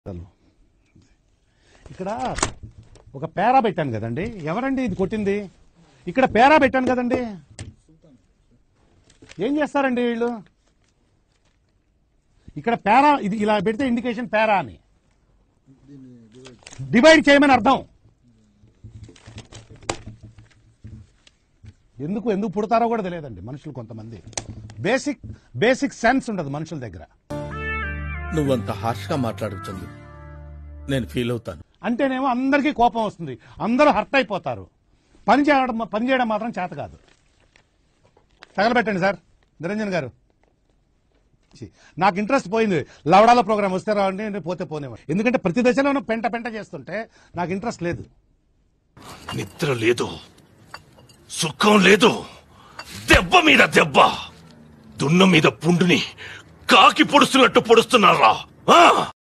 అసలు. ఇక్కడ ఒక పేరా పెట్టాను కదండి ఎవరండి ఇది కొట్టింది ఇక్కడ పేరా పెట్టాను కదండి ఏం చేస్తారండి వీళ్ళు ఇక్కడ పేరా ఇది ఇలా పెడితే ఇండికేషన్ పేరా అని డివైడ్ చేయమని అర్థం ఎందుకు ఎందుకు పుడతారో కూడా తెలియదండి మనుషులు కొంతమంది బేసిక్ బేసిక్ సెన్స్ ఉండదు మనుషుల దగ్గర నువ్వంత హార్ష్ గా మాట్లాడుతుంది నేను ఫీల్ అవుతాను అంటేనేమో అందరికీ కోపం వస్తుంది అందరూ హర్ట్ అయిపోతారు పని చేయడం పని చేయడం మాత్రం చేత కాదు తగలబెట్టండి సార్ నిరంజన్ గారు ఛీ, నాకు ఇంట్రెస్ట్ పోయింది లవడాల ప్రోగ్రామ్ వస్తే రావండి నేను పోతే పోనేవాడు ఎందుకంటే ప్రతి దశలోనూ పెంట పెంట చేస్తుంటే నాకు ఇంట్రెస్ట్ లేదు నిద్ర లేదు సుఖం లేదు దెబ్బ మీద దెబ్బ దున్న మీద పుండుని కాకి పొడుస్తున్నట్టు పొడుస్తున్నారా ఆ?